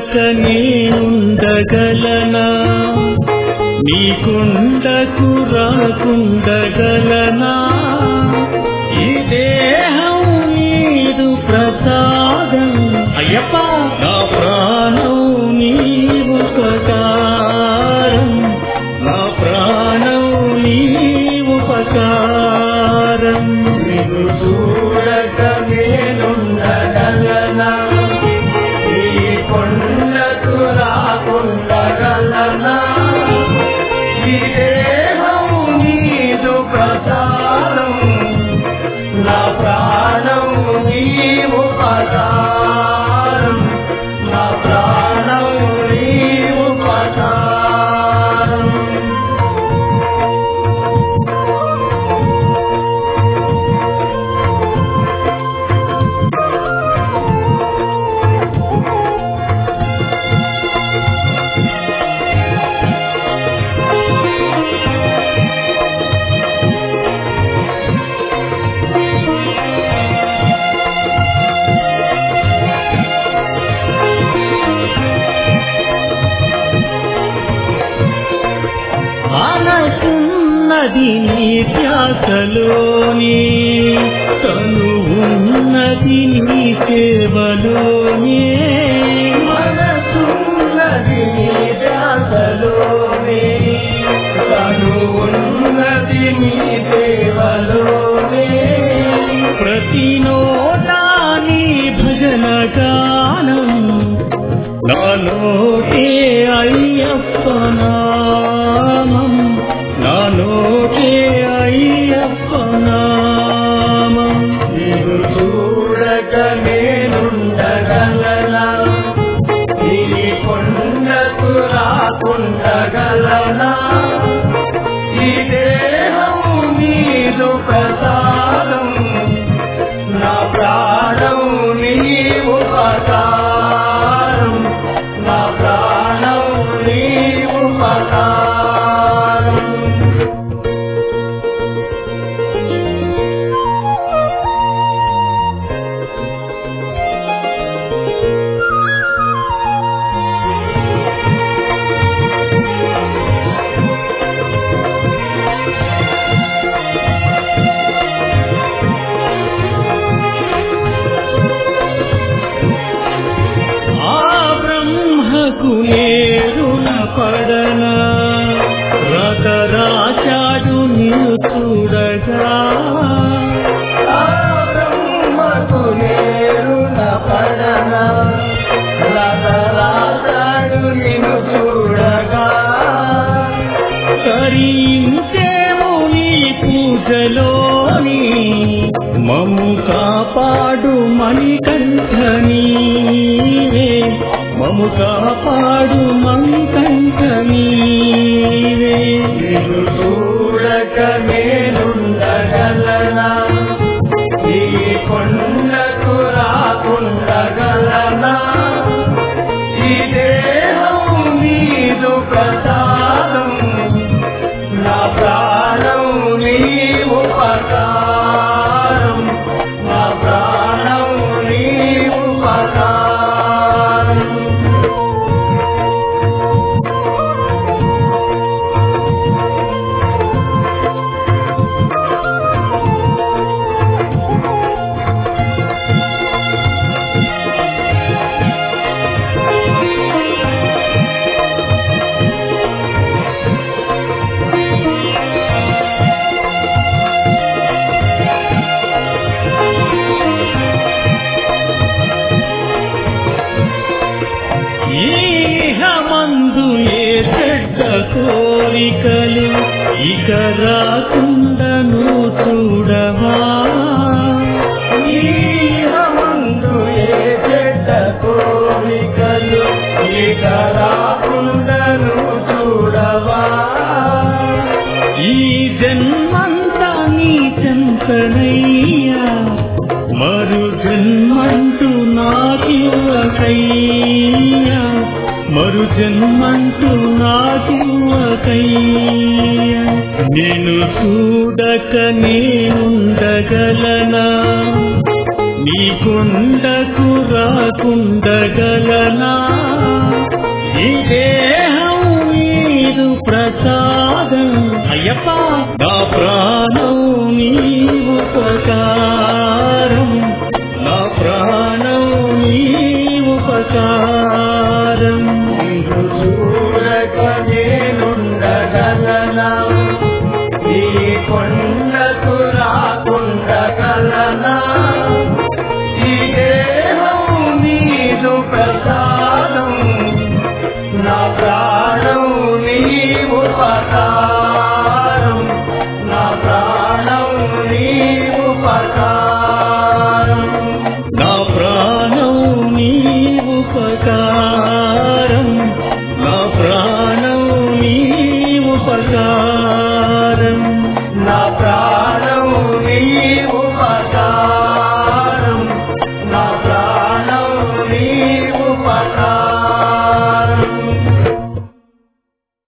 చూడక నేనుండగలనా నీకుండకు రాకుండగలనా ఈ దేహం నీదు ప్రసాదం అయ్యప్ప నా ప్రాణం నీవు ఉపకారం నా ప్రాణం నీవు ఉపకారం నిన్ను చూడక నేనుండగలనా ఈ కొండకు రాకుండగలనా ఈ దేహం నీదు ప్రసాదం నా ప్రాణం నీవు పదారం నా ప్రాణం నీవు పదారం ఆనకున్నది నీ ధ్యాసలోని తను ఉన్నది నీ సేవలోనే మనసున్నది నీ ధ్యాసలోనే తను ఉన్నది నీ సేవలోనే ప్రతి నోటా నీ భజన గానం నాలోకే అయ్యప్ప నామం నాలోకే అయ్యప్ప నామం నిన్ను చూడక నేనుండగలనా ఈ కొండకు రాకుండగలనా ఈ దేహం నీదు ప్రసాదం నా ప్రాణం నీవు పదారం నా ప్రాణం నీవు పదారం ఆ బ్రహ్మకు నేరున పడన రతరాచాడు నిన్ను చూడగా ఆ బ్రహ్మకు నేరున పడన రథరాజాడు నిన్ను చూడగా కరించేము నీ పూజలోని మము కాపాడు మణికంఠ నీవే మము కాపాడు మణికంఠ నీవే నిన్ను చూడక నేనుండగలనా ఈ కొండకు రాకుండగలనా ఈ దేహం నీదు ప్రసాదం నా ప్రాణం నీవు పదారం నా ప్రాణం నీవు పదారం ఈహమందు ఏ చెడ్డ కోరికలు ఇక రాకుండను చూడవా ఈహమందు ఏ చెడ్డ కోరికలు ఇక రాకుండను చూడవా ఈ జన్మంతా నీ చెంతనయ్యా మరు జన్మంటూ నాకివ్వకయ్యా మరు జన్మంటూ నాకివ్వకయ్యా నేను చూడక నేనుండగలనా నీ కొండకు రాకుండగలనా ఈ దేహం నీరు ప్రసాదం అయ్యప్ప నా ప్రాణం నీ ఉపకారం నా ప్రాణం నీ ఉపకారం నిన్ను చూడక నేనుండగలనా ఈ కొండకు రాకుండగలనా ఈ దేహం నీదు ప్రసాదం నా ప్రాణం నీ ఉపకారం నా ప్రాణం నీ ఉపకారం నా ప్రాణం నీ ఉపకారం నా ప్రాణం నీ ఉపకారం